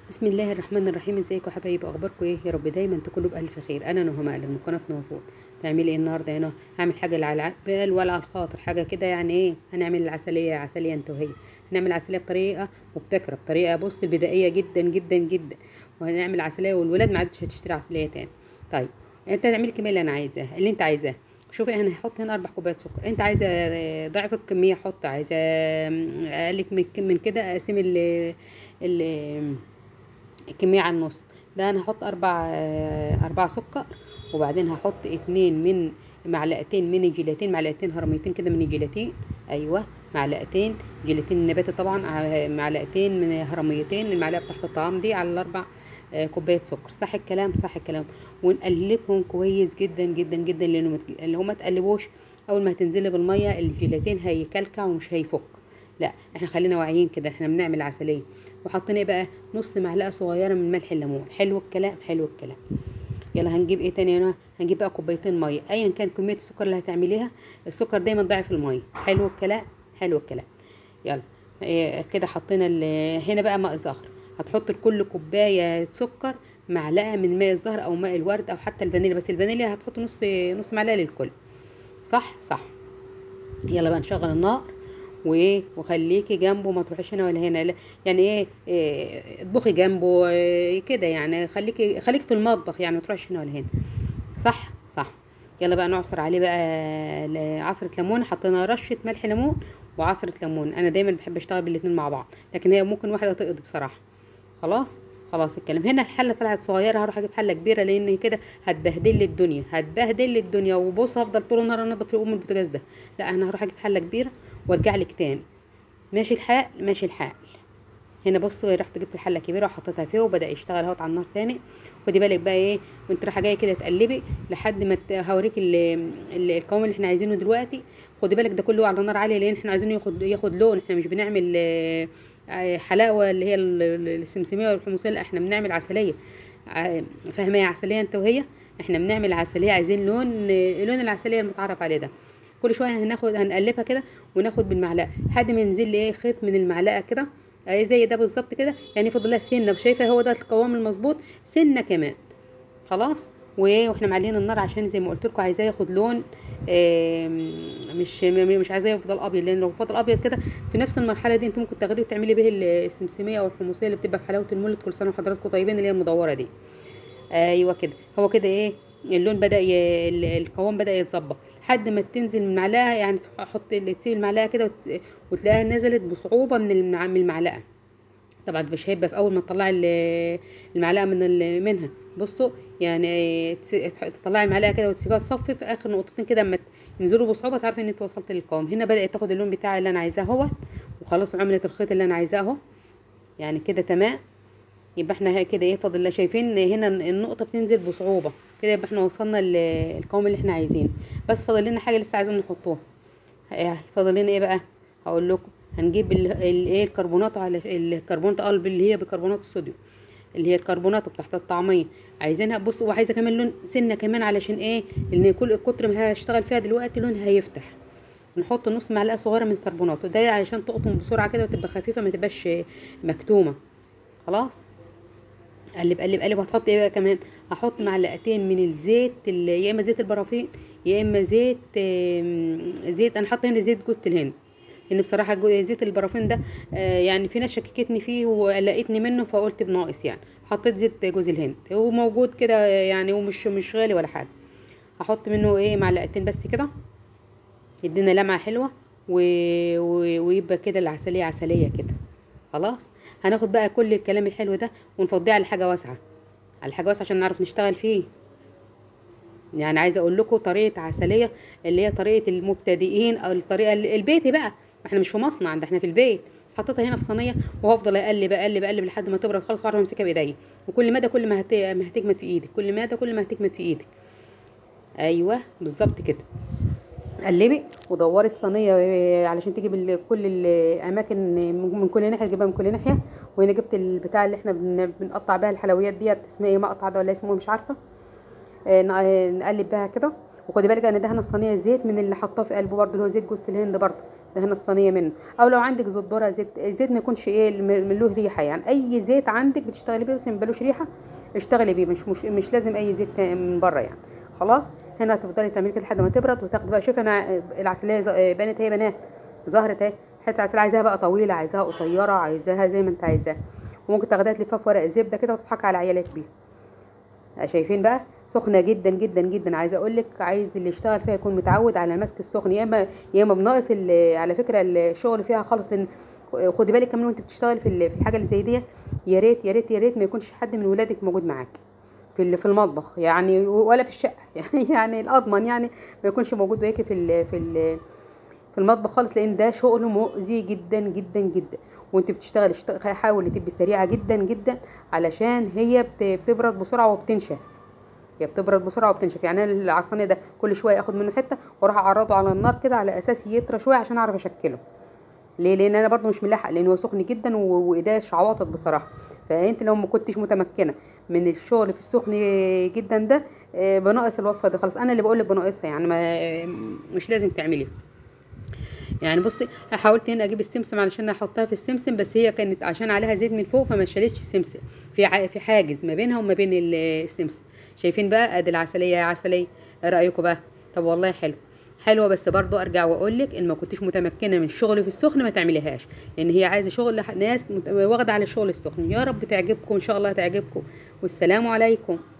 بسم الله الرحمن الرحيم ازيكم يا حبايبي اخباركم ايه يا رب دايما تكونوا بالف خير انا نهى مقلب من قناه نوفود تعملي ايه النهارده هنا هعمل حاجه اللي على البال ولا على الخاطر حاجه كده يعني ايه هنعمل العسليه عسليه انت وهي هنعمل عسليه بطريقه مبتكره بطريقه بص بدائيه جدا جدا جدا وهنعمل عسليه والولاد ما عادش هتشتري عسليه تاني طيب انت تعملي الكميه اللي انا عايزاها اللي انت عايزاه شوفي انا هحط هنا اربع كوبايات سكر انت عايزه ضعف الكميه حط عايزه اقل من كده اقسم ال ال الكمية على النص ده انا هحط اربع اربع سكر وبعدين هحط اتنين من معلقتين من الجيلاتين معلقتين هرميتين كده من الجيلاتين ايوه معلقتين جيلاتين نباتي طبعا معلقتين من هرميتين المعلقه بتاعت الطعام دي على الاربع كوبايه سكر صح الكلام صح الكلام ونقلبهم كويس جدا جدا جدا لانه اللي هو ما تقلبوش اول ما هتنزلي بالميه الجيلاتين هيكلكع ومش هيفك لا احنا خلينا واعيين كده احنا بنعمل عسليه وحاطين ايه بقى نص معلقه صغيره من ملح الليمون حلو الكلام حلو الكلام يلا هنجيب ايه تاني هنا هنجيب بقى كوبايتين ميه ايا كان كميه السكر اللي هتعمليها السكر دايما ضعف الميه حلو الكلام حلو الكلام يلا إيه كده حطينا هنا بقى ماء زهر هتحط لكل كوبايه سكر معلقه من ماء الزهر او ماء الورد او حتى الفانيليا بس الفانيليا هتحط نص نص معلقه للكل صح صح يلا بقى نشغل النار وايه وخليكي جنبه ما تروحيش هنا ولا هنا يعني ايه, إيه اطبخي جنبه إيه كده يعني خليكي خليكي في المطبخ يعني ما تروحيش هنا ولا هنا صح صح يلا بقى نعصر عليه بقى عصرة ليمون حطينا رشة ملح ليمون وعصرة ليمون انا دايما بحب اشتغل بالاتنين مع بعض لكن هي ممكن واحدة تقضي بصراحة خلاص خلاص الكلام هنا الحله طلعت صغيره هروح اجيب حله كبيره لان كده هتبهدل لي الدنيا هتبهدل لي الدنيا وبص هفضل طول النهار انضف في ام البوتاجاز ده لا انا هروح اجيب حله كبيره وارجع لك تاني ماشي الحال ماشي الحال هنا بصوا رحت جبت الحله كبيره وحطيتها فيه وبدا يشتغل اهوت على النار تاني خدي بالك بقى ايه وانت رايحه جايه كده تقلبي لحد ما هوريك القوام اللي احنا عايزينه دلوقتي خدي بالك ده كله على نار عاليه لان احنا عايزينه ياخد ياخد لون احنا مش بنعمل حلاوه اللي هي السمسميه والحمصيه لا احنا بنعمل عسليه فاهمه يا عسليه انت وهي احنا بنعمل عسليه عايزين لون لون العسليه المتعرف عليه ده كل شويه هناخد هنقلبها كده وناخد بالمعلقه لحد ما ينزل لي ايه خيط من المعلقه كده اهي زي ده بالظبط كده يعني فاضل لها سنه شايفه هو ده القوام المظبوط سنه كمان خلاص واحنا معلين النار عشان زي ما قلت لكم عايزاه ياخد لون مش مش عايزاه يفضل ابيض لان لو فضل ابيض كده في نفس المرحله دي انت ممكن تاخديه وتعملي به السمسميه او الحمصيه اللي بتبقى في حلاوه المولد كل سنه وحضراتكم طيبين اللي هي المدوره دي ايوه كده هو كده ايه اللون بدا ي... القوام بدا يتظبط لحد ما تنزل من المعلقه يعني تحط تسيب المعلقه كده وت... وتلاقيها نزلت بصعوبه من المعلقه طبعا مش هيبقى في اول ما تطلعي المعلقه من منها بصوا يعني تطلعي المعلقه كده وتسيبها تصفي في اخر نقطتين كده اما ينزلوا بصعوبه تعرفي ان انت وصلت للقوام هنا بدات تاخد اللون بتاعي اللي انا عايزاه اهوت وخلاص عملت الخيط اللي انا عايزاه اهو يعني كده تمام يبقى احنا كده ايه فاضل شايفين هنا النقطه بتنزل بصعوبه كده يبقى احنا وصلنا للقوام اللي احنا عايزينه بس فاضل لنا حاجه لسه عايزين نحطوها فاضل لنا ايه بقى هقول لكم هنجيب الايه الكربونات على الكربونات قلب اللي هي بكربونات الصوديوم اللي هي الكربونات بتاعت الطعميه عايزينها بص وعايزه كمان لون سنه كمان علشان ايه لان كل كتر ما هشتغل فيها دلوقتي لونها هيفتح نحط نص معلقه صغيره من الكربونات وده علشان تقطم بسرعه كده وتبقى خفيفه ما تبقاش مكتومه خلاص قلب قلب قلب وهتحط ايه بقى كمان هحط معلقتين من الزيت يا اما زيت البرافين يا اما زيت زيت انا حاطه هنا زيت جوز الهند لان بصراحه زيت البرافين ده يعني في ناس شككتني فيه وقلقتني منه فقلت بناقص يعني حطيت زيت جوز الهند هو موجود كده يعني ومش مش غالي ولا حاجه هحط منه ايه معلقتين بس كده يدينا لمعه حلوه و... و... ويبقى كده العسليه عسليه كده خلاص هناخد بقى كل الكلام الحلو ده ونفضيه على حاجه واسعه على حاجه واسعه عشان نعرف نشتغل فيه يعني عايزه اقول لكم طريقه عسليه اللي هي طريقه المبتدئين او الطريقه البيتي بقى احنا مش في مصنع ده احنا في البيت حطيتها هنا في صينيه وهفضل اقلب اقلب اقلب لحد ما تبرد خالص واعرف امسكها بايديا وكل مدى كل ما هت... ما هتجمد في ايدك كل مدى كل ما هتجمد في ايدك ايوه بالظبط كده قلبي ودوري الصينيه علشان تجيب كل الاماكن من كل ناحيه تجيبها من كل ناحيه وهنا جبت البتاع اللي احنا بنقطع بيها الحلويات ديت اسمها ايه مقطع ده ولا اسمه مش عارفه نقلب بها كده وخدي بالك انا دهنه الصينيه زيت من اللي حاطاه في قلبه برده اللي هو زيت جوز الهند برده دهنه الصينيه منه او لو عندك زيت ذره زيت زيت ما يكونش ايه من له ريحه يعني اي زيت عندك بتشتغلي بيه بس ما بلوش ريحه اشتغلي بيه مش مش, مش لازم اي زيت من بره يعني خلاص هنا هتفضلي تعملي كده لحد ما تبرد وتاخدي بقى شوفي انا العسليه بانت هي بنات ظهرت اهي حته عسل عايزاها بقى طويله عايزاها قصيره عايزاها زي ما انت عايزاها وممكن تاخديها تلفها في ورق زبده كده وتضحكي على عيالك بيها شايفين بقى سخنه جدا جدا جدا عايزه اقول لك عايز اللي يشتغل فيها يكون متعود على مسك السخن يا اما يا اما بناقص على فكره الشغل فيها خالص لان خدي بالك كمان وانت بتشتغل في في الحاجه اللي زي دي يا ريت يا ريت يا ريت ما يكونش حد من ولادك موجود معاك في في المطبخ يعني ولا في الشقه يعني يعني الاضمن يعني ما يكونش موجود وياكي في ال في ال في المطبخ خالص لان ده شغل مؤذي جدا جدا جدا وانت بتشتغل حاولي تبقي سريعه جدا جدا علشان هي بتبرد بسرعه وبتنشف هي بتبرد بسرعه وبتنشف يعني انا العصانيه ده كل شويه اخد منه حته واروح اعرضه على النار كده على اساس يطرى شويه عشان اعرف اشكله ليه لان انا برضو مش ملاحق لان هو سخن جدا وايديا شعواطت بصراحه فانت لو ما كنتش متمكنه من الشغل في السخن جدا ده بناقص الوصفه دي خلاص انا اللي بقول لك بناقصها يعني ما مش لازم تعملي يعني بصي حاولت هنا اجيب السمسم علشان احطها في السمسم بس هي كانت عشان عليها زيت من فوق فما شالتش السمسم في في حاجز ما بينها وما بين السمسم شايفين بقى ادي العسليه يا عسليه ايه رايكم بقى طب والله حلو حلوه بس برضو ارجع واقول لك ان ما كنتش متمكنه من الشغل في السخن ما تعمليهاش لان هي عايزه شغل ناس واخده على الشغل السخن يا رب تعجبكم ان شاء الله تعجبكم والسلام عليكم